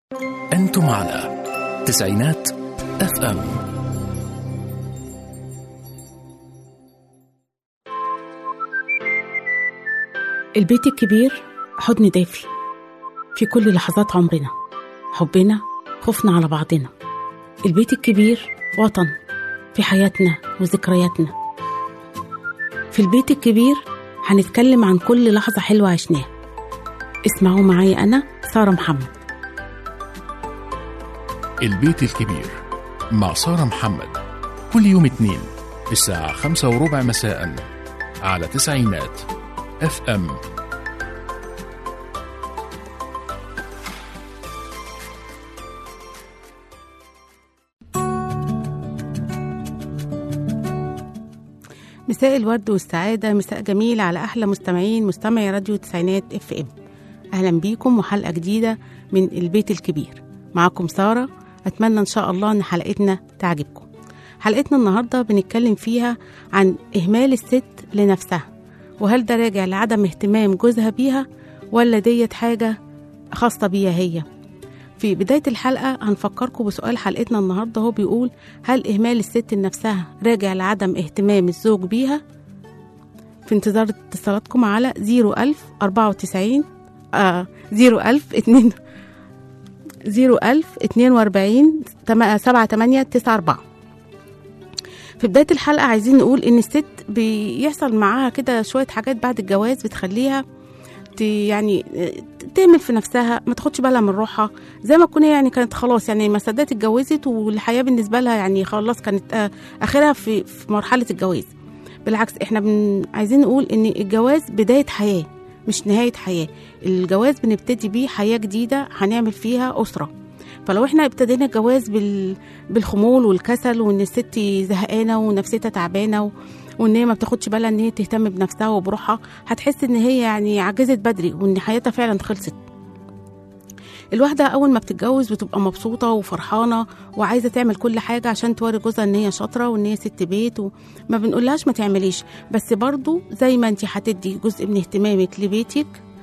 أنتم على تسعينات اف ام البيت الكبير حضن دافي في كل لحظات عمرنا حبنا خوفنا على بعضنا البيت الكبير وطن في حياتنا وذكرياتنا في البيت الكبير هنتكلم عن كل لحظة حلوة عشناها اسمعوا معايا أنا سارة محمد البيت الكبير مع سارة محمد كل يوم اثنين الساعة خمسة وربع مساء على تسعينات اف ام مساء الورد والسعادة مساء جميل على أحلى مستمعين مستمعي راديو تسعينات اف ام أهلا بيكم وحلقة جديدة من البيت الكبير معكم سارة أتمنى إن شاء الله إن حلقتنا تعجبكم حلقتنا النهاردة بنتكلم فيها عن إهمال الست لنفسها وهل ده راجع لعدم اهتمام جوزها بيها ولا ديت حاجة خاصة بيها هي في بداية الحلقة هنفكركم بسؤال حلقتنا النهاردة هو بيقول هل إهمال الست لنفسها راجع لعدم اهتمام الزوج بيها؟ في انتظار اتصالاتكم على 01000 94 آه 01000 2 01000 42 7 8 9 4 في بداية الحلقة عايزين نقول إن الست بيحصل معاها كده شوية حاجات بعد الجواز بتخليها ت- يعني تعمل في نفسها ما تاخدش بالها من روحها زي ما تكون هي يعني كانت خلاص يعني ما صدقت اتجوزت والحياه بالنسبه لها يعني خلاص كانت آه، اخرها في في مرحله الجواز بالعكس احنا بن عايزين نقول ان الجواز بدايه حياه مش نهايه حياه الجواز بنبتدي بيه حياه جديده هنعمل فيها اسره فلو احنا ابتدينا الجواز بال... بالخمول والكسل وان الست زهقانه ونفسيتها تعبانه و... وان هي ما بتاخدش بالها ان هي تهتم بنفسها وبروحها هتحس ان هي يعني عجزت بدري وان حياتها فعلا خلصت الواحدة أول ما بتتجوز بتبقى مبسوطة وفرحانة وعايزة تعمل كل حاجة عشان توري جوزها إن هي شاطرة وإن هي ست بيت وما بنقولهاش ما تعمليش بس برضو زي ما أنت هتدي جزء من اهتمامك لبيتك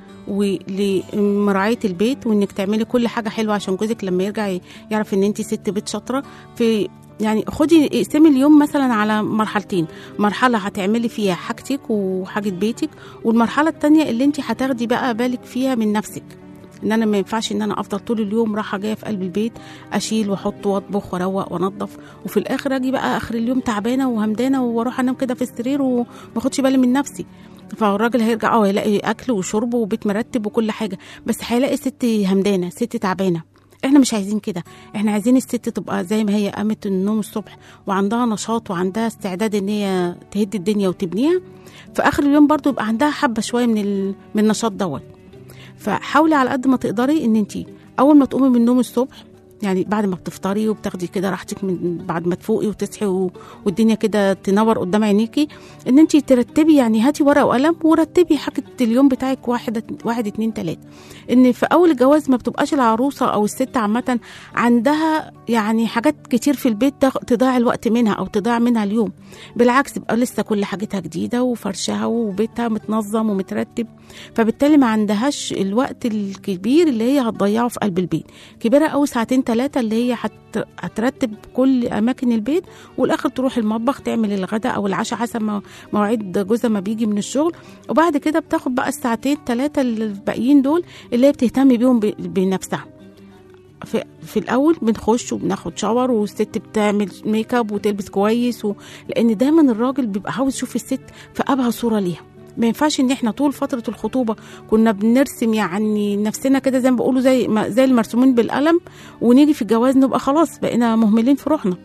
ولمراعية البيت وإنك تعملي كل حاجة حلوة عشان جوزك لما يرجع يعرف إن أنت ست بيت شاطرة في يعني خدي اقسمي اليوم مثلا على مرحلتين مرحلة هتعملي فيها حاجتك وحاجة بيتك والمرحلة التانية اللي انت هتاخدي بقى بالك فيها من نفسك ان انا ما ينفعش ان انا افضل طول اليوم رايحه جايه في قلب البيت اشيل واحط واطبخ واروق وانضف وفي الاخر اجي بقى اخر اليوم تعبانه وهمدانه واروح انام كده في السرير وما اخدش بالي من نفسي فالراجل هيرجع اه هيلاقي اكل وشرب وبيت مرتب وكل حاجه بس هيلاقي ست همدانه ست تعبانه احنا مش عايزين كده احنا عايزين الست تبقى زي ما هي قامت النوم الصبح وعندها نشاط وعندها استعداد ان هي تهد الدنيا وتبنيها في اخر اليوم برضو يبقى عندها حبه شويه من ال... من النشاط دوت فحاولي على قد ما تقدري ان انت اول ما تقومي من النوم الصبح يعني بعد ما بتفطري وبتاخدي كده راحتك من بعد ما تفوقي وتصحي و... والدنيا كده تنور قدام عينيكي ان انت ترتبي يعني هاتي ورقه وقلم ورتبي حاجه اليوم بتاعك واحد واحد اتنين تلاته ان في اول الجواز ما بتبقاش العروسه او الست عامه عندها يعني حاجات كتير في البيت تغ- تضيع الوقت منها او تضيع منها اليوم بالعكس يبقى لسه كل حاجتها جديده وفرشها وبيتها متنظم ومترتب فبالتالي ما عندهاش الوقت الكبير اللي هي هتضيعه في قلب البيت كبيره قوي ساعتين ثلاثه اللي هي هت... هترتب كل اماكن البيت والاخر تروح المطبخ تعمل الغداء او العشاء حسب ما مواعيد جوزها ما بيجي من الشغل وبعد كده بتاخد بقى الساعتين ثلاثه الباقيين دول اللي هي بتهتم بيهم ب... بنفسها في, في الاول بنخش وبناخد شاور والست بتعمل ميك اب وتلبس كويس و... لان دايما الراجل بيبقى عاوز يشوف الست في ابهى صوره ليها ما ينفعش ان احنا طول فتره الخطوبه كنا بنرسم يعني نفسنا كده زي ما بيقولوا زي ما زي المرسومين بالقلم ونيجي في الجواز نبقى خلاص بقينا مهملين في روحنا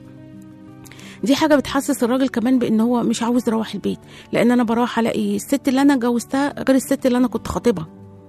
دي حاجه بتحسس الراجل كمان بان هو مش عاوز يروح البيت لان انا بروح الاقي الست اللي انا جوزتها غير الست اللي انا كنت خاطبها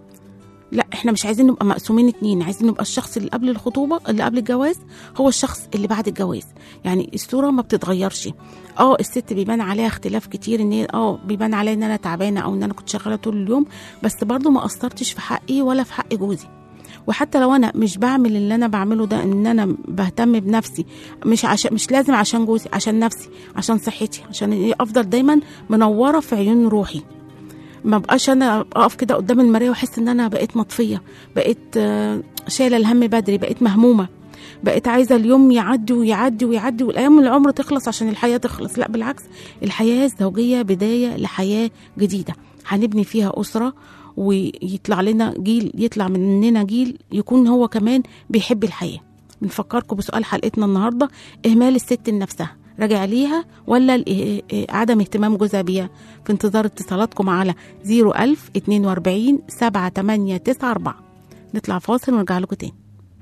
لا احنا مش عايزين نبقى مقسومين اتنين عايزين نبقى الشخص اللي قبل الخطوبه اللي قبل الجواز هو الشخص اللي بعد الجواز يعني الصوره ما بتتغيرش اه الست بيبان عليها اختلاف كتير ان هي اه بيبان عليا ان انا تعبانه او ان انا كنت شغاله طول اليوم بس برضو ما قصرتش في حقي ولا في حق جوزي وحتى لو انا مش بعمل اللي انا بعمله ده ان انا بهتم بنفسي مش عشان مش لازم عشان جوزي عشان نفسي عشان صحتي عشان افضل دايما منوره في عيون روحي ما بقاش انا اقف كده قدام المرايه واحس ان انا بقيت مطفيه بقيت آه، شايله الهم بدري بقيت مهمومه بقيت عايزه اليوم يعدي ويعدي ويعدي والايام من العمر تخلص عشان الحياه تخلص لا بالعكس الحياه الزوجيه بدايه لحياه جديده هنبني فيها اسره ويطلع لنا جيل يطلع مننا جيل يكون هو كمان بيحب الحياه بنفكركم بسؤال حلقتنا النهارده اهمال الست لنفسها راجع ليها ولا ال- إيه- إيه عدم اهتمام جوزها بيها في انتظار اتصالاتكم على 01000 42 7894 نطلع فاصل ونرجع لكم تاني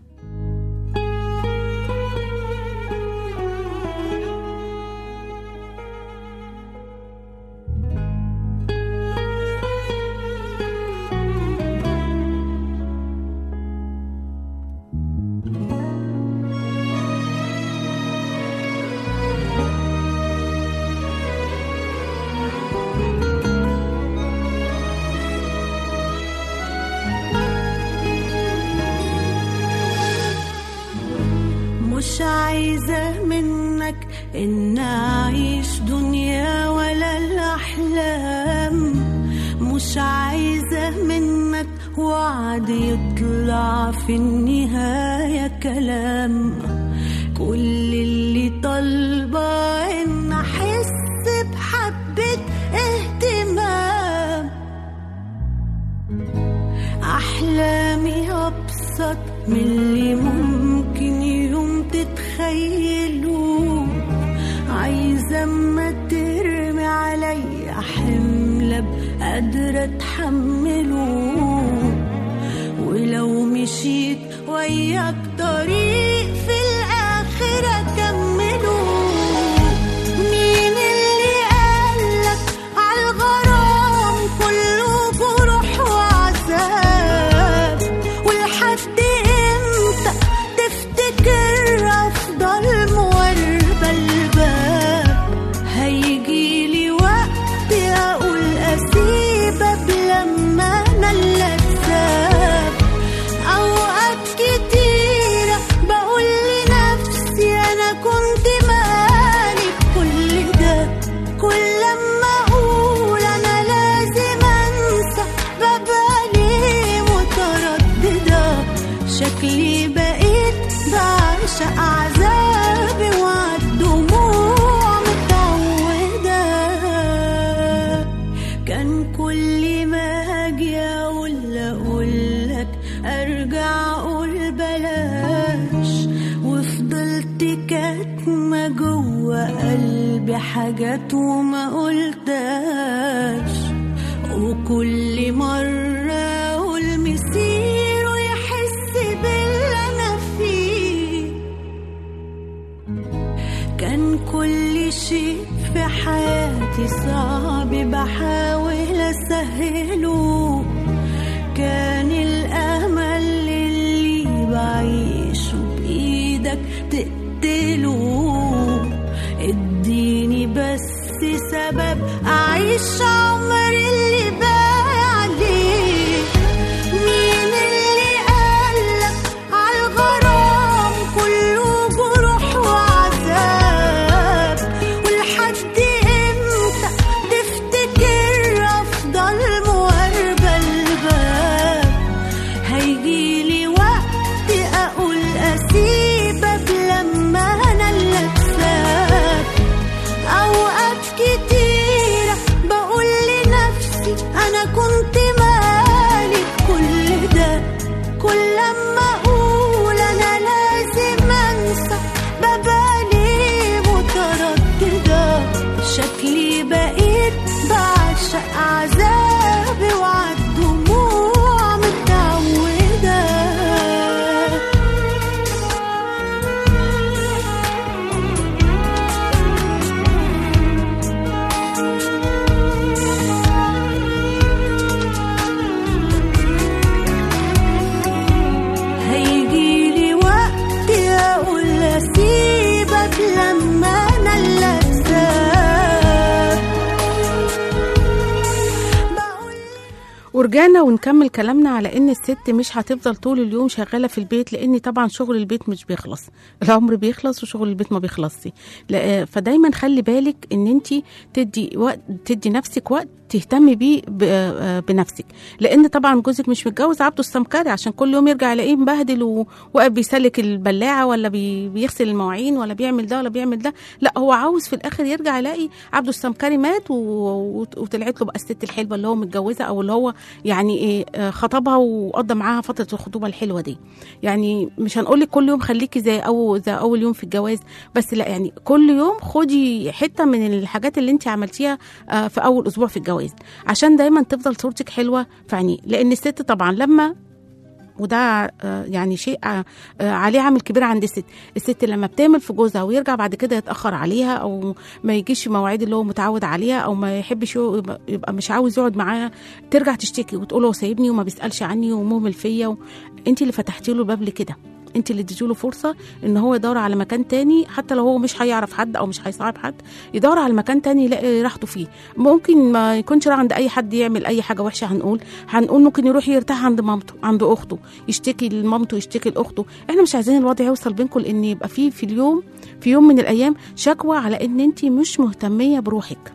مش عايزة منك إن أعيش دنيا ولا الأحلام مش عايزة منك وعد يطلع في النهاية كلام كل اللي طالبة إن أحس بحبة اهتمام أحلامي أبسط من اللي ممكن يوم تتخيلوا عايزة أما ترمي عليا حمل أبقى قادرة أتحمله ولو مشيت وياك طريق في الآخر أكمله مين اللي قالك عالغرام كله جروح وعذاب ولحد امتى تفتكر افضل مواربة الباب هيجيلي وقت اقول اسيبك لما انا اللي اتساب اوقات كتيرة بقول لنفسي انا كنت مالي بكل ده كل لما اقول انا لازم انسى ببقى ليه مترددة شكلي بقيت بعشق عذابي وعالدموع متعودة كان كل ما اجي اقول اقولك ارجع اقول بلاش وفضلت كاتمة جوه قلبي حاجات وما قلتهاش وكل مرة اقول مسيره يحس باللي انا فيه كان كل شيء في حياتي صعب بحاول اسهله كان الامل اللي بعيشه بايدك تقتله اديني بس سبب اعيش عمري اللي باقي عليه مين اللي قالك عالغرام كله جروح وعذاب ولحد امتى تفتكر افضل مواربة الباب هيجيلي وقت اقول اسيبك لما انا اللي اتساب اوقات كتيرة بقول لنفسي انا كنت مالي بكل ده كل لما اقول انا لازم انسى ببقى ليه مترددة شكلي بقيت بعشق عذابي وعالدموع متعودة هيجيلي وقت اقول اسيبك لما انا اللي اتساب بقول ورجعنا ونكمل كلامنا على ان الست مش هتفضل طول اليوم شغاله في البيت لان طبعا شغل البيت مش بيخلص العمر بيخلص وشغل البيت ما بيخلصش لا- فدايما خلي بالك ان انت تدي وقت تدي نفسك وقت تهتمي بيه ب- آه، بنفسك لان طبعا جوزك مش متجوز عبده السمكري عشان كل يوم يرجع يلاقيه مبهدل و- وواقف بيسلك البلاعه ولا بي- بيغسل المواعين ولا بيعمل ده ولا بيعمل ده لا هو عاوز في الاخر يرجع يلاقي عبده السمكري مات و- وت- وطلعت له بقى الست الحلوه اللي هو متجوزها او اللي هو يعني ايه آه، خطبها وقضى معاها فتره الخطوبه الحلوه دي يعني مش هنقول لك كل يوم خليكي زي او زي اول يوم في الجواز بس لا يعني كل يوم خدي حته من الحاجات اللي انت عملتيها آه، في اول اسبوع في الجواز عشان دايما تفضل صورتك حلوه في عينيه لان الست طبعا لما وده آه، يعني شيء آه، آه، عليه عامل كبير عند الست الست لما بتعمل في جوزها ويرجع بعد كده يتاخر عليها او ما يجيش في مواعيد اللي هو متعود عليها او ما يحبش يو- يبقى, يبقى مش عاوز يقعد معاها ترجع تشتكي وتقول هو سايبني وما بيسالش عني ومهمل فيا و... انت اللي فتحتي له الباب لكده انت اللي اديتي له فرصه ان هو يدور على مكان تاني حتى لو هو مش هيعرف حد او مش هيصاحب حد يدور على مكان تاني يلاقي راحته فيه ممكن ما يكونش راح عند اي حد يعمل اي حاجه وحشه هنقول هنقول ممكن يروح يرتاح عند مامته عند اخته يشتكي لمامته يشتكي لاخته احنا مش عايزين الوضع يوصل بينكم لان يبقى في في اليوم في يوم من الايام شكوى على ان انت مش مهتميه بروحك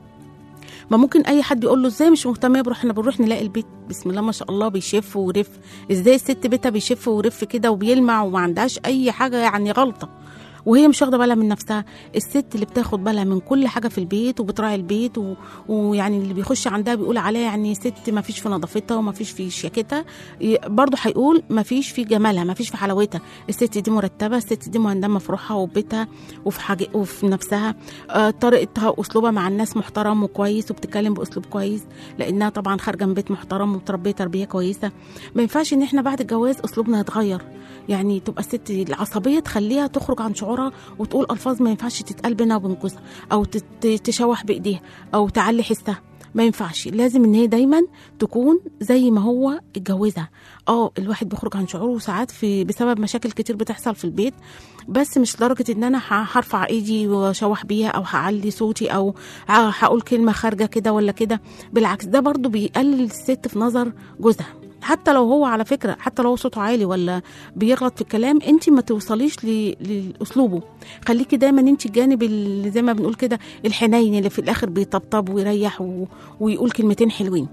ما ممكن اي حد يقول له ازاي مش مهتميه بروح احنا بنروح نلاقي البيت بسم الله ما شاء الله بيشف ورف ازاي الست بيتها بيشف ورف كده وبيلمع وما عندهاش اي حاجه يعني غلطه وهي مش واخده بالها من نفسها الست اللي بتاخد بالها من كل حاجه في البيت وبتراعي البيت و... ويعني اللي بيخش عندها بيقول عليها يعني ست ما فيش في نظافتها وما فيش في شياكتها ي- برضه هيقول ما فيش في جمالها ما فيش في حلاوتها الست دي مرتبه الست دي مهندمه في روحها وفي بيتها وفي حاجة وفي نفسها آه، طريقتها واسلوبها مع الناس محترم وكويس وبتتكلم باسلوب كويس لانها طبعا خارجه من بيت محترم ومتربيه تربيه كويسه ما ينفعش ان احنا بعد الجواز اسلوبنا يتغير يعني تبقى الست العصبيه تخليها تخرج عن شعورها وتقول الفاظ ما ينفعش تتقال بينها وبين جوزها او تت- تشوح بايديها او تعلي حسها ما ينفعش لازم ان هي دايما تكون زي ما هو اتجوزها اه الواحد بيخرج عن شعوره ساعات في بسبب مشاكل كتير بتحصل في البيت بس مش لدرجه ان انا ه- هرفع ايدي واشوح بيها او هعلي صوتي او ه- هقول كلمه خارجه كده ولا كده بالعكس ده برضو بيقلل الست في نظر جوزها حتى لو هو على فكره حتى لو هو صوته عالي ولا بيغلط في الكلام انت ما توصليش ل- لاسلوبه خليكي دايما انت الجانب اللي زي ما بنقول كده الحنين اللي في الاخر بيطبطب ويريح و... ويقول كلمتين حلوين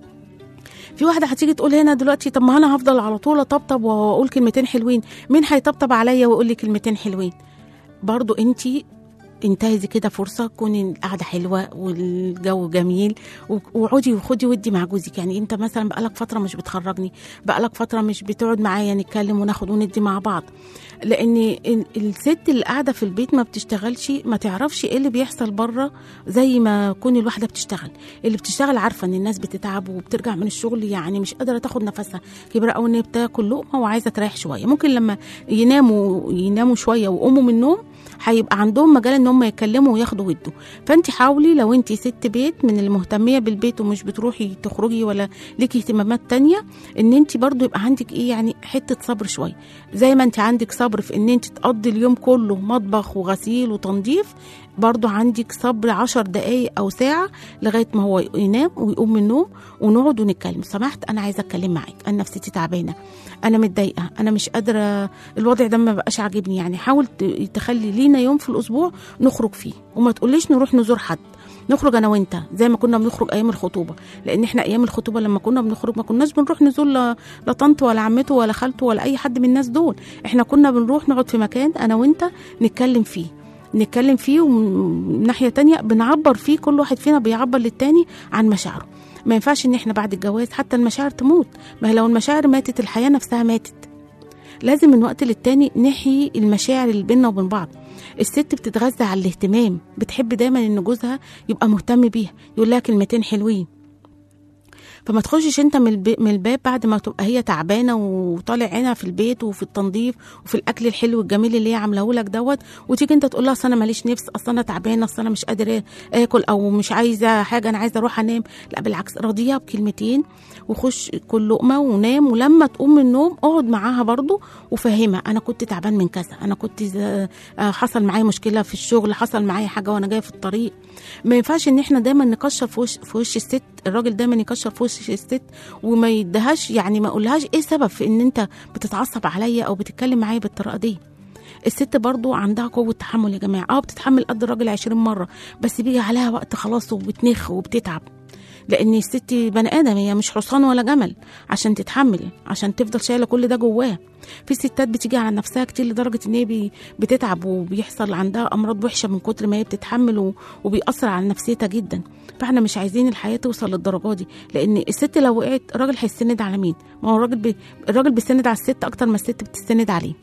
في واحده هتيجي تقول هنا دلوقتي طب ما انا هفضل على طول اطبطب واقول كلمتين حلوين مين هيطبطب عليا ويقول لي كلمتين حلوين برضو انت انتهزي كده فرصة كوني القعدة حلوة والجو جميل و- وقعدي وخدي ودي مع جوزك يعني انت مثلا بقالك فترة مش بتخرجني بقالك فترة مش بتقعد معايا نتكلم وناخد وندي مع بعض لان ال- الست اللي قاعدة في البيت ما بتشتغلش ما تعرفش ايه اللي بيحصل بره زي ما كون الواحدة بتشتغل اللي بتشتغل عارفة ان الناس بتتعب وبترجع من الشغل يعني مش قادرة تاخد نفسها كبيرة او ان هي بتاكل لقمة وعايزة تريح شوية ممكن لما يناموا يناموا شوية ويقوموا من النوم هيبقى عندهم مجال ان هم يتكلموا وياخدوا ويدوا فانت حاولي لو انت ست بيت من المهتميه بالبيت ومش بتروحي تخرجي ولا ليكي اهتمامات تانية ان انت برضو يبقى عندك ايه يعني حته صبر شويه زي ما انت عندك صبر في ان انت تقضي اليوم كله مطبخ وغسيل وتنظيف برضو عندك صبر عشر دقايق او ساعه لغايه ما هو ينام ويقوم من النوم ونقعد ونتكلم سمحت انا عايزه اتكلم معاك انا نفسيتي تعبانه انا متضايقه انا مش قادره الوضع ده ما بقاش عاجبني يعني حاول ت- تخلي لينا يوم في الاسبوع نخرج فيه وما تقوليش نروح نزور حد نخرج انا وانت زي ما كنا بنخرج ايام الخطوبه لان احنا ايام الخطوبه لما كنا بنخرج ما كناش بنروح نزور لا لا طنط ولا عمته ولا خالته ولا اي حد من الناس دول احنا كنا بنروح نقعد في مكان انا وانت نتكلم فيه نتكلم فيه ومن ناحيه تانية بنعبر فيه كل واحد فينا بيعبر للتاني عن مشاعره ما ينفعش ان احنا بعد الجواز حتى المشاعر تموت ما هي لو المشاعر ماتت الحياه نفسها ماتت لازم من وقت للتاني نحيي المشاعر اللي بيننا وبين بعض الست بتتغذى على الاهتمام بتحب دايما ان جوزها يبقى مهتم بيها يقول لها كلمتين حلوين فما تخشش انت من الب- من الباب بعد ما تبقى هي تعبانه وطالع عينها في البيت وفي التنظيف وفي الاكل الحلو الجميل اللي هي عاملاه لك دوت وتيجي انت تقول لها اصل انا ماليش نفس اصل انا تعبانه اصل انا مش قادره اكل او مش عايزه حاجه انا عايزه اروح انام لا بالعكس راضيها بكلمتين وخش كل لقمه ونام ولما تقوم من النوم اقعد معاها برضو وفهمها انا كنت تعبان من كذا انا كنت ز- آه، حصل معايا مشكله في الشغل حصل معايا حاجه وانا جايه في الطريق ما ينفعش ان احنا دايما نكشر في وش في وش الست الراجل دايما يكشر في وش الست وما يدهاش يعني ما يقولهاش ايه سبب في ان انت بتتعصب عليا او بتتكلم معايا بالطريقه دي الست برضو عندها قوة تحمل يا جماعة اه بتتحمل قد الراجل عشرين مرة بس بيجي عليها وقت خلاص وبتنخ وبتتعب لان الست بني ادم هي مش حصان ولا جمل عشان تتحمل عشان تفضل شايله كل ده جواها في ستات بتيجي على نفسها كتير لدرجه ان هي بي- بتتعب وبيحصل عندها امراض وحشه من كتر ما هي بتتحمل و- وبيأثر على نفسيتها جدا فاحنا مش عايزين الحياه توصل للدرجه دي لان الست لو وقعت الراجل هيستند على مين ما هو الراجل بي... الراجل بيستند على الست اكتر ما الست بتستند عليه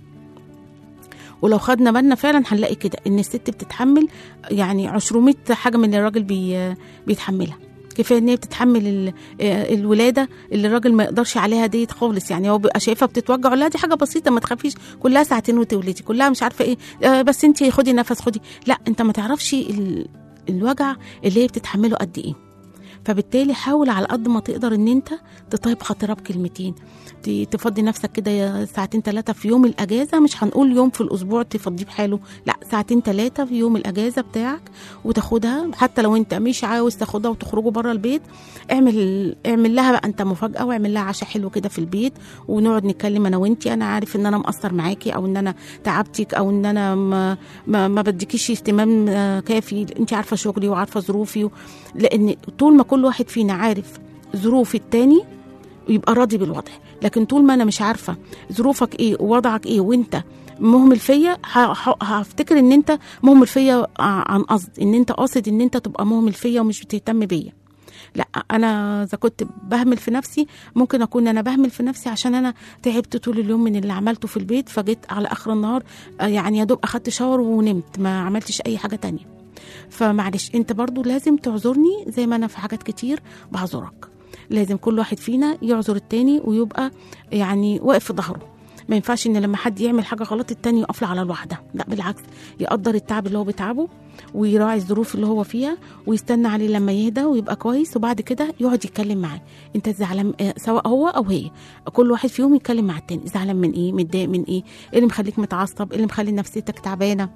ولو خدنا بالنا فعلا هنلاقي كده ان الست بتتحمل يعني 200 حاجه من اللي الراجل بي بيتحملها كفايه ان هي بتتحمل ال- آه، الولاده اللي الراجل ما يقدرش عليها ديت خالص يعني هو بيبقى شايفها بتتوجع لا دي حاجه بسيطه ما تخافيش كلها ساعتين وتولدي كلها مش عارفه ايه آه، بس انت خدي نفس خدي لا انت ما تعرفش ال- الوجع اللي هي بتتحمله قد ايه فبالتالي حاول على قد ما تقدر ان انت تطيب خاطرها بكلمتين ت- تفضي نفسك كده يا ساعتين ثلاثة في يوم الأجازة مش هنقول يوم في الأسبوع تفضيه بحاله لا ساعتين ثلاثة في يوم الأجازة بتاعك وتاخدها حتى لو أنت مش عاوز تاخدها وتخرجوا بره البيت اعمل اعمل لها بقى أنت مفاجأة واعمل لها عشاء حلو كده في البيت ونقعد نتكلم أنا وأنتي أنا عارف إن أنا مقصر معاكي أو إن أنا تعبتك أو إن أنا ما, ما, ما بديكيش اهتمام آه، كافي أنت عارفة شغلي وعارفة ظروفي و... لأن طول ما كل واحد فينا عارف ظروف التاني يبقى راضي بالوضع لكن طول ما انا مش عارفه ظروفك ايه ووضعك ايه وانت مهمل فيا ه- ه- هفتكر ان انت مهمل فيا ع- عن قصد ان انت قاصد ان انت تبقى مهمل فيا ومش بتهتم بيا لا انا اذا كنت بهمل في نفسي ممكن اكون انا بهمل في نفسي عشان انا تعبت طول اليوم من اللي عملته في البيت فجيت على اخر النهار آه، يعني يا دوب اخدت شاور ونمت ما عملتش اي حاجه تانية فمعلش انت برضو لازم تعذرني زي ما انا في حاجات كتير بعذرك لازم كل واحد فينا يعذر التاني ويبقى يعني واقف في ظهره ما ينفعش ان لما حد يعمل حاجه غلط التاني يقف له على الواحده لا بالعكس يقدر التعب اللي هو بتعبه ويراعي الظروف اللي هو فيها ويستنى عليه لما يهدى ويبقى كويس وبعد كده يقعد يتكلم معاه انت زعلان آه، سواء هو او هي كل واحد فيهم يتكلم مع التاني زعلان من ايه متضايق من ايه ايه اللي مخليك متعصب ايه اللي مخلي نفسيتك تعبانه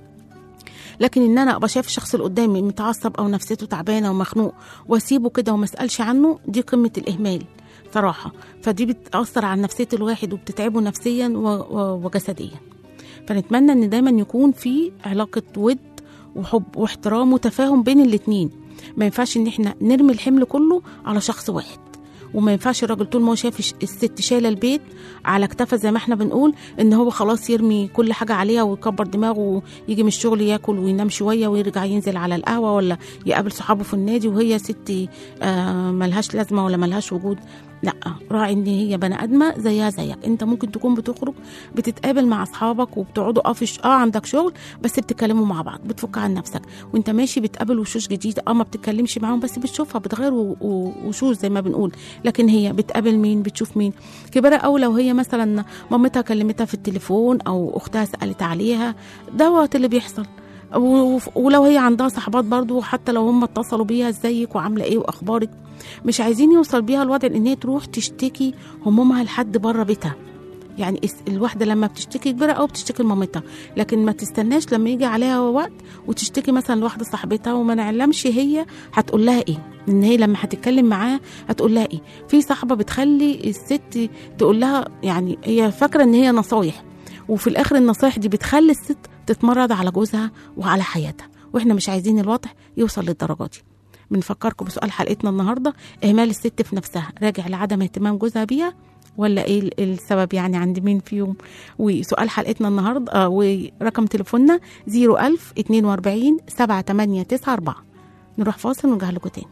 لكن ان انا ابقى شايف الشخص اللي قدامي متعصب او نفسيته تعبانه ومخنوق واسيبه كده وما اسالش عنه دي قمه الاهمال صراحه فدي بتاثر على نفسيه الواحد وبتتعبه نفسيا و- و- وجسديا فنتمنى ان دايما يكون في علاقه ود وحب واحترام وتفاهم بين الاتنين ما ينفعش ان احنا نرمي الحمل كله على شخص واحد وما ينفعش الراجل طول ما هو شايف الش- الست شايله البيت على كتافها زي ما احنا بنقول ان هو خلاص يرمي كل حاجه عليها ويكبر دماغه ويجي من الشغل ياكل وينام شويه ويرجع ينزل على القهوه ولا يقابل صحابه في النادي وهي ست آه ملهاش لازمه ولا ملهاش وجود لا راعي ان هي بني ادمه زيها زيك انت ممكن تكون بتخرج بتتقابل مع اصحابك وبتقعدوا اه في ش- اه عندك شغل بس بتتكلموا مع بعض بتفك عن نفسك وانت ماشي بتقابل وشوش جديده اه ما بتتكلمش معاهم بس بتشوفها بتغير و- و- وشوش زي ما بنقول لكن هي بتقابل مين بتشوف مين كبيرة أو لو هي مثلا مامتها كلمتها في التليفون أو أختها سألت عليها ده وقت اللي بيحصل و- ولو هي عندها صحبات برضو حتى لو هم اتصلوا بيها ازيك وعامله ايه واخبارك مش عايزين يوصل بيها الوضع ان هي تروح تشتكي همومها لحد بره بيتها يعني الس- الواحده لما بتشتكي كبيره او بتشتكي لمامتها لكن ما تستناش لما يجي عليها وقت وتشتكي مثلا لواحده صاحبتها وما نعلمش هي هتقول لها ايه ان هي لما هتتكلم معاه هتقول لها ايه في صاحبه بتخلي الست تقول لها يعني هي فاكره ان هي نصايح وفي الاخر النصايح دي بتخلي الست تتمرد على جوزها وعلى حياتها واحنا مش عايزين الوضع يوصل للدرجه دي بنفكركم بسؤال حلقتنا النهارده اهمال الست في نفسها راجع لعدم اهتمام جوزها بيها ولا ايه ال- السبب يعني عند مين فيهم وسؤال حلقتنا النهارده آه ورقم تليفوننا 01000 42 7894 نروح فاصل ونرجع لكم تاني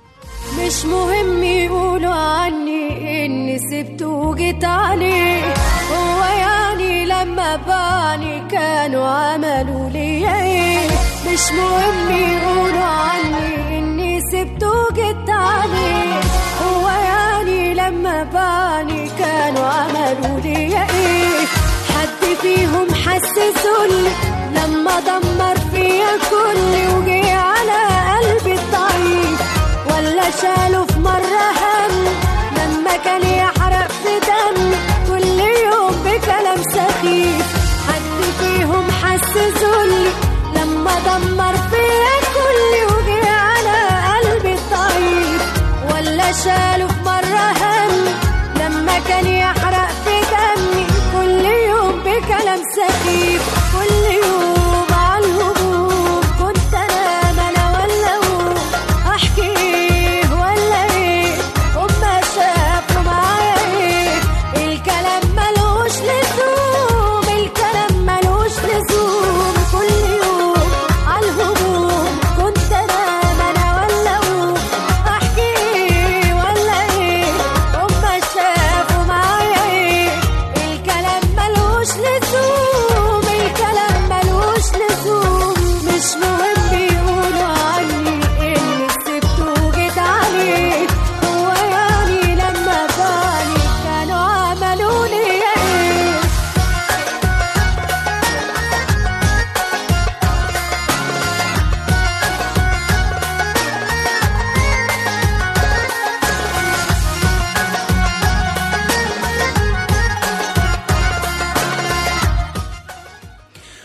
مش مهم يقولوا عني اني سبت وجيت عليه هو يعني لما باني كانوا عملوا لي ايه مش مهم يقولوا عني اني سبت وجيت عليه هو يعني لما باني كانوا عملوا لي ايه حد فيهم حسسوني لما دمر فيا كل وجي على قلبي الضعيف ولا شالوا في مرة هم لما كان يحرق في دمي كل يوم بكلام سخيف حد فيهم حسسولي لما دمر فيا كل وجي على قلبي الضعيف ولا شالوا في مرة هم لما كان يحرق في دمي كل يوم بكلام سخيف كل يوم على الهجوم كنت انا ما انا ولا هو احكي ايه ولا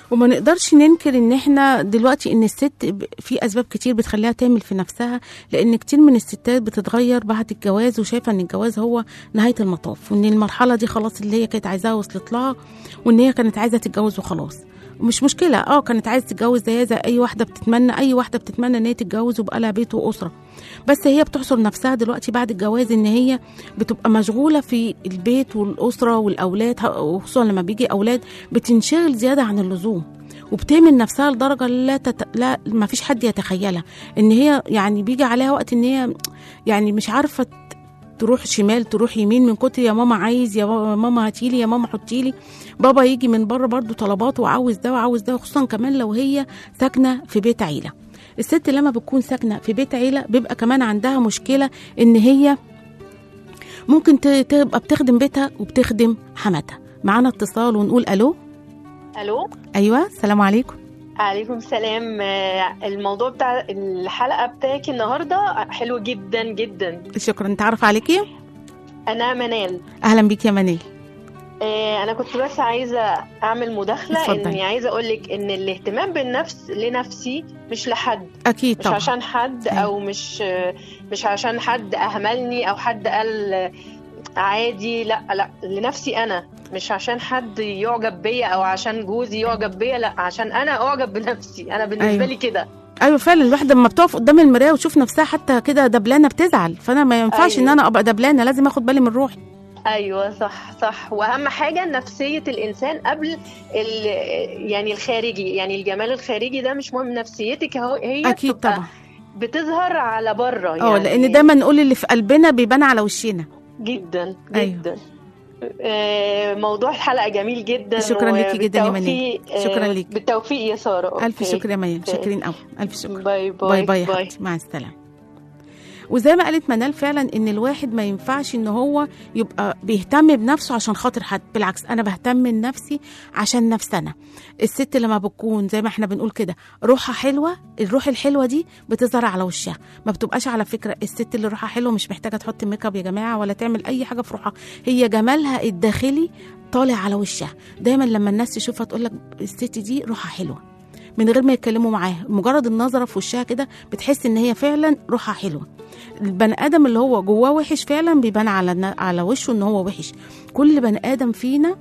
وما نقدرش ننكر ان احنا دلوقتي ان الست ب- في اسباب كتير بتخليها تعمل في نفسها لان كتير من الستات بتتغير بعد الجواز وشايفه ان الجواز هو نهايه المطاف وان المرحله دي خلاص اللي هي كانت عايزاها وصلت لها وان هي كانت عايزه تتجوز وخلاص مش مشكله اه كانت عايزه تتجوز زيها زي اي واحده بتتمنى اي واحده بتتمنى ان هي تتجوز ويبقى لها بيت واسره بس هي بتحصر نفسها دلوقتي بعد الجواز ان هي بتبقى مشغوله في البيت والاسره والاولاد وخصوصا لما بيجي اولاد بتنشغل زياده عن اللزوم وبتعمل نفسها لدرجه لا تت... لا ما فيش حد يتخيلها ان هي يعني بيجي عليها وقت ان هي يعني مش عارفه ت- تروح شمال تروح يمين من كتر يا ماما عايز يا بابا- ماما هاتيلي يا ماما حطيلي بابا يجي من بره برضو طلبات وعاوز ده وعاوز ده خصوصا كمان لو هي ساكنه في بيت عيله الست لما بتكون ساكنه في بيت عيله بيبقى كمان عندها مشكله ان هي ممكن ت- تبقى بتخدم بيتها وبتخدم حماتها معانا اتصال ونقول الو الو ايوه السلام عليكم عليكم السلام آه، الموضوع بتاع الحلقه بتاعك النهارده حلو جدا جدا شكرا نتعرف عليكي انا منال اهلا بيك يا منال آه، انا كنت بس عايزه اعمل مداخله اتفضلي. اني عايزه اقول لك ان الاهتمام بالنفس لنفسي مش لحد اكيد مش طبعا عشان حد أيوة. او مش مش عشان حد اهملني او حد قال عادي لا لا لنفسي انا مش عشان حد يعجب بيا او عشان جوزي يعجب بيا لا عشان انا اعجب بنفسي انا بالنسبه أيوة. لي كده ايوه فعلا الواحده لما بتقف قدام المرايه وتشوف نفسها حتى كده دبلانه بتزعل فانا ما ينفعش أيوة. ان انا ابقى دبلانه لازم اخد بالي من روحي ايوه صح صح واهم حاجه نفسيه الانسان قبل ال يعني الخارجي يعني الجمال الخارجي ده مش مهم نفسيتك هو هي اكيد بتبقى طبعا بتظهر على بره اه يعني لان دايما نقول اللي في قلبنا بيبان على وشنا جدا أيوة. جدا آه، موضوع الحلقه جميل جدا شكراً ليكي جداً يا منال. وبالتوفيق- آه، شكراً ليكي. بالتوفيق يا ساره الف أوكي. شكر يا ميان أوكي. شاكرين قوي الف شكر باي باي باي باي يا حبيبتي مع السلامه وزي ما قالت منال فعلا ان الواحد ما ينفعش ان هو يبقى بيهتم بنفسه عشان خاطر حد بالعكس انا بهتم بنفسي عشان نفسنا الست لما بتكون زي ما احنا بنقول كده روحها حلوه الروح الحلوه دي بتظهر على وشها ما بتبقاش على فكره الست اللي روحها حلوه مش محتاجه تحط ميك اب يا جماعه ولا تعمل اي حاجه في روحها هي جمالها الداخلي طالع على وشها دايما لما الناس تشوفها تقول لك الست دي روحها حلوه من غير ما يتكلموا معاها مجرد النظره في وشها كده بتحس ان هي فعلا روحها حلوه البني ادم اللي هو جواه وحش فعلا بيبان على على وشه ان هو وحش كل بني ادم فينا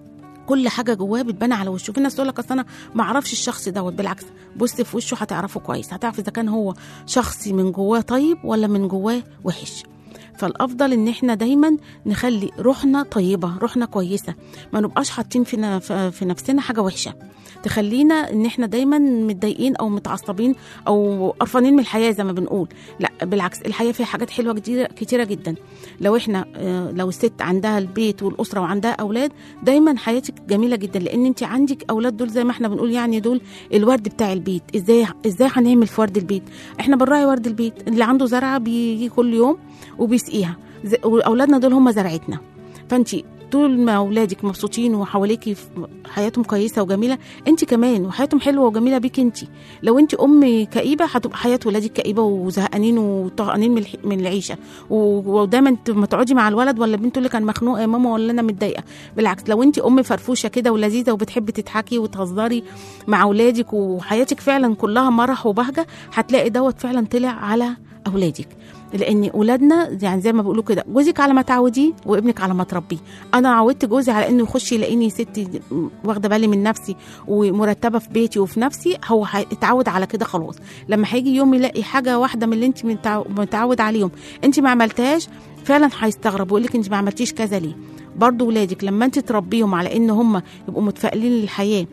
كل حاجه جواه بتبان على وشه في ناس تقول لك اصل انا ما اعرفش الشخص دوت بالعكس بص في وشه هتعرفه كويس هتعرف اذا كان هو شخصي من جواه طيب ولا من جواه وحش فالافضل ان احنا دايما نخلي روحنا طيبه روحنا كويسه ما نبقاش حاطين في ن- في نفسنا حاجه وحشه تخلينا ان احنا دايما متضايقين او متعصبين او قرفانين من الحياه زي ما بنقول لا بالعكس الحياه فيها حاجات حلوه كتيره كتيره جدا لو احنا آه، لو الست عندها البيت والاسره وعندها اولاد دايما حياتك جميله جدا لان انت عندك اولاد دول زي ما احنا بنقول يعني دول الورد بتاع البيت ازاي ازاي هنعمل في ورد البيت احنا بنراعي ورد البيت اللي عنده زرعه بيجي كل يوم وبيسقيها ز- واولادنا دول هم زرعتنا فانت طول ما اولادك مبسوطين وحواليكي في حياتهم كويسه وجميله انت كمان وحياتهم حلوه وجميله بيك انت لو انت ام كئيبه هتبقى حياه ولادك كئيبه وزهقانين وطهقانين من الح- من العيشه و- ودايما ت- ما تقعدي مع الولد ولا بنت تقول لك انا مخنوقه يا ماما ولا انا متضايقه بالعكس لو انت ام فرفوشه كده ولذيذه وبتحبي تضحكي وتهزري مع اولادك وحياتك فعلا كلها مرح وبهجه هتلاقي دوت فعلا طلع على اولادك لان اولادنا يعني زي ما بيقولوا كده جوزك على ما تعوديه وابنك على ما تربيه انا عودت جوزي على انه يخش يلاقيني ستي واخده بالي من نفسي ومرتبه في بيتي وفي نفسي هو هيتعود على كده خلاص لما هيجي يوم يلاقي حاجه واحده من اللي انت متع- متعود عليهم انت ما عملتهاش فعلا هيستغرب ويقول لك انت ما عملتيش كذا ليه برضو ولادك لما انت تربيهم على ان هم يبقوا متفائلين للحياه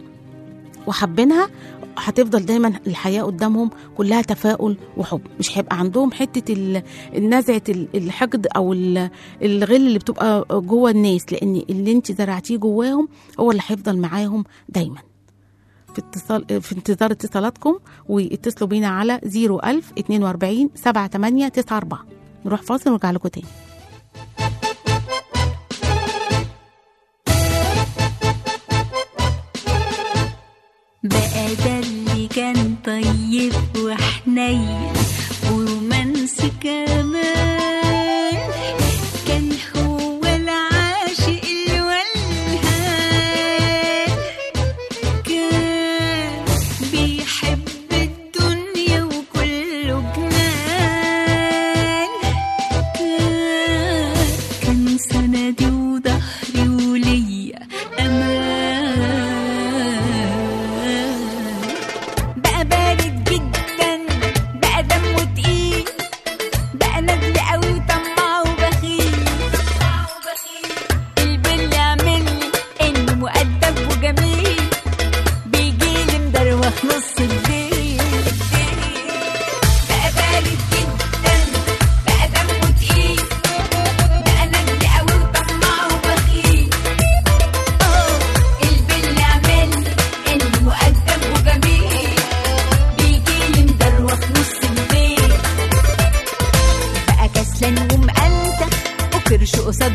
وحابينها هتفضل دايما الحياه قدامهم كلها تفاؤل وحب مش هيبقى عندهم حته ال- النزعه ال- الحقد او ال- الغل اللي بتبقى جوه الناس لان اللي انت زرعتيه جواهم هو اللي هيفضل معاهم دايما في اتصال في انتظار اتصالاتكم واتصلوا بينا على 01000 42 78 94 نروح فاصل ونرجع لكم تاني بقى ده اللي كان طيب وحنين ورومانسي كمان كان هو العاشق الولهان كان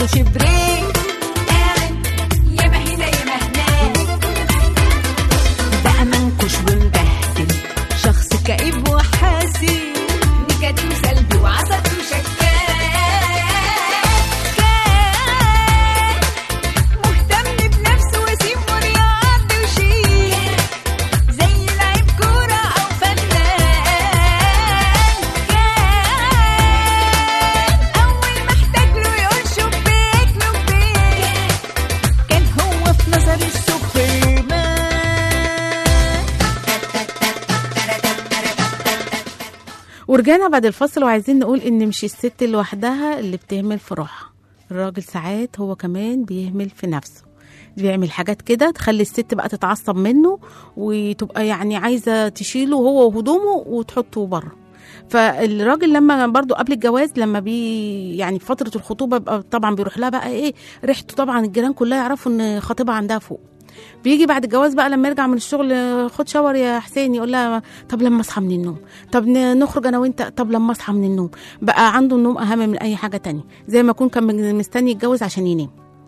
عندوش بريك قاعد ياما هنا ياما هناك بقى منكش ومبهدل شخص كئيب وحزين نكد وسلبي وعصبي وشكاك كان مهتم بنفسه وسيم ورياضي وشيك زي لعيب كورة أو فنان كان أول ما احتاج له يقول شبيك لبيك كان هو في نظري السوبرمان ورجعنا بعد الفصل وعايزين نقول ان مش الست لوحدها اللي بتهمل في روحها الراجل ساعات هو كمان بيهمل في نفسه بيعمل حاجات كده تخلي الست بقى تتعصب منه وتبقى يعني عايزه تشيله هو وهدومه وتحطه بره فالراجل لما برضو قبل الجواز لما بي يعني في فتره الخطوبه بقى طبعا بيروح لها بقى ايه ريحته طبعا الجيران كلها يعرفوا ان خطيبها عندها فوق بيجي بعد الجواز بقى لما يرجع من الشغل خد شاور يا حسين يقول لها طب لما اصحى من النوم طب ن- نخرج انا وانت طب لما اصحى من النوم بقى عنده النوم اهم من اي حاجه تانية زي ما يكون كان مستني يتجوز عشان ينام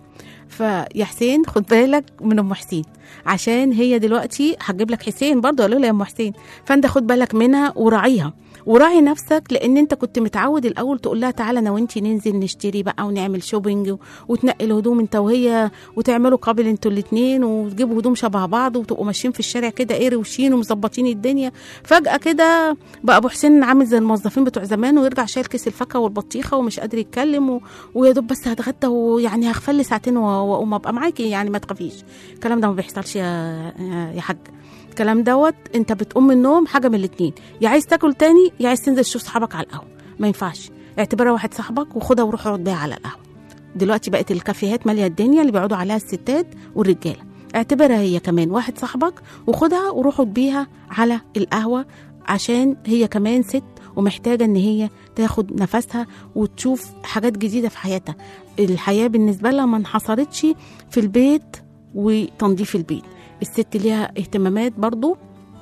فيا حسين خد بالك من ام حسين عشان هي دلوقتي هتجيب لك حسين برضه قالوا لي يا ام حسين فانت خد بالك منها وراعيها وراعي نفسك لان انت كنت متعود الاول تقول لها تعالى انا وانتي ننزل نشتري بقى ونعمل شوبينج و- وتنقي الهدوم انت وهي وتعملوا قابل انتوا الاتنين وتجيبوا هدوم شبه بعض وتبقوا ماشيين في الشارع كده ايه روشين ومظبطين الدنيا فجاه كده بقى ابو حسين عامل زي الموظفين بتوع زمان ويرجع شايل كيس الفاكهه والبطيخه ومش قادر يتكلم و... ويا دوب بس هتغدى ويعني هغفل ساعتين و- واقوم ابقى معاكي يعني ما تخافيش الكلام ده ما بيحصلش يا يا حاج الكلام دوت انت بتقوم من النوم حاجه من الاتنين يا عايز تاكل تاني يا عايز تنزل تشوف صحابك على القهوه ما ينفعش اعتبرها واحد صاحبك وخدها وروح اقعد بيها على القهوه دلوقتي بقت الكافيهات ماليه الدنيا اللي بيقعدوا عليها الستات والرجاله اعتبرها هي كمان واحد صاحبك وخدها وروحوا بيها على القهوه عشان هي كمان ست ومحتاجه ان هي تاخد نفسها وتشوف حاجات جديده في حياتها الحياه بالنسبه لها ما انحصرتش في البيت وتنظيف البيت الست ليها اهتمامات برضو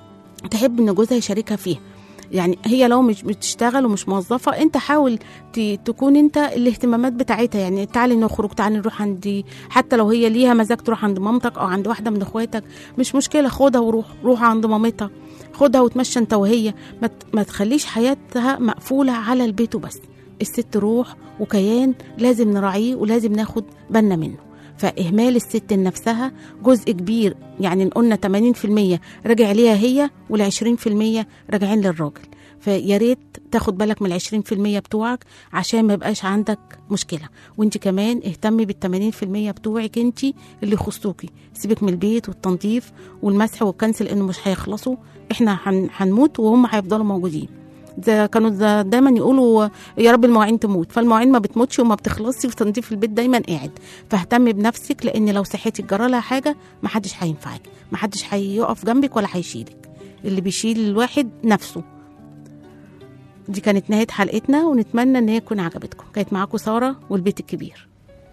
تحب ان جوزها يشاركها فيها يعني هي لو مش بتشتغل ومش موظفه انت حاول ت- تكون انت الاهتمامات بتاعتها يعني تعالي نخرج تعالي نروح عندي حتى لو هي ليها مزاج تروح عند مامتك او عند واحده من اخواتك مش مشكله خدها وروح روح عند مامتها خدها وتمشى انت وهي ما, ت- ما تخليش حياتها مقفوله على البيت وبس الست روح وكيان لازم نراعيه ولازم ناخد بالنا منه فإهمال الست لنفسها جزء كبير يعني قلنا 80% راجع ليها هي وال20% راجعين للراجل فيا ريت تاخد بالك من ال20% بتوعك عشان ما يبقاش عندك مشكله وانت كمان اهتمي بال80% بتوعك انت اللي يخصوكي سيبك من البيت والتنظيف والمسح والكنسل انه مش هيخلصوا احنا هن- هنموت وهم هيفضلوا موجودين ده كانوا دا- دايما يقولوا يا رب المواعين تموت فالمواعين ما بتموتش وما بتخلصش وتنظيف البيت دايما قاعد فاهتمي بنفسك لان لو صحتك جرى لها حاجه ما حدش هينفعك ما حدش هيقف جنبك ولا هيشيلك اللي بيشيل الواحد نفسه دي كانت نهايه حلقتنا ونتمنى ان هي تكون عجبتكم كانت معاكم ساره والبيت الكبير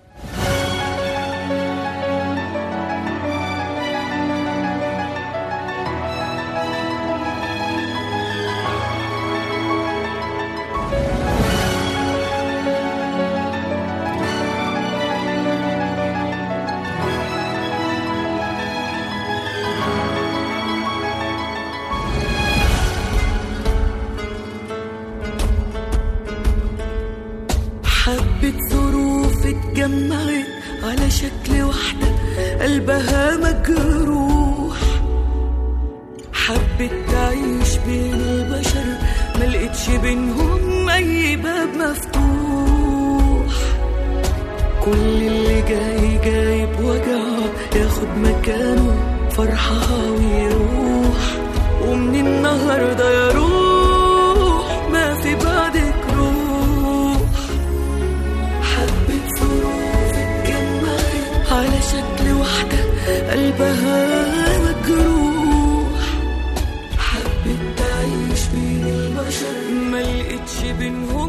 حبة ظروف اتجمعت على شكل واحدة قلبها مجروح حبت تعيش بين البشر ملقتش بينهم أي باب مفتوح كل اللي جاي جاي بوجعه ياخد مكانه فرحها ويروح ومن النهارده يا روح ما في بعدك روح حبة ظروف اتجمعت على شكل واحدة قلبها مجروح حبت تعيش بين البشر ملقتش بينهم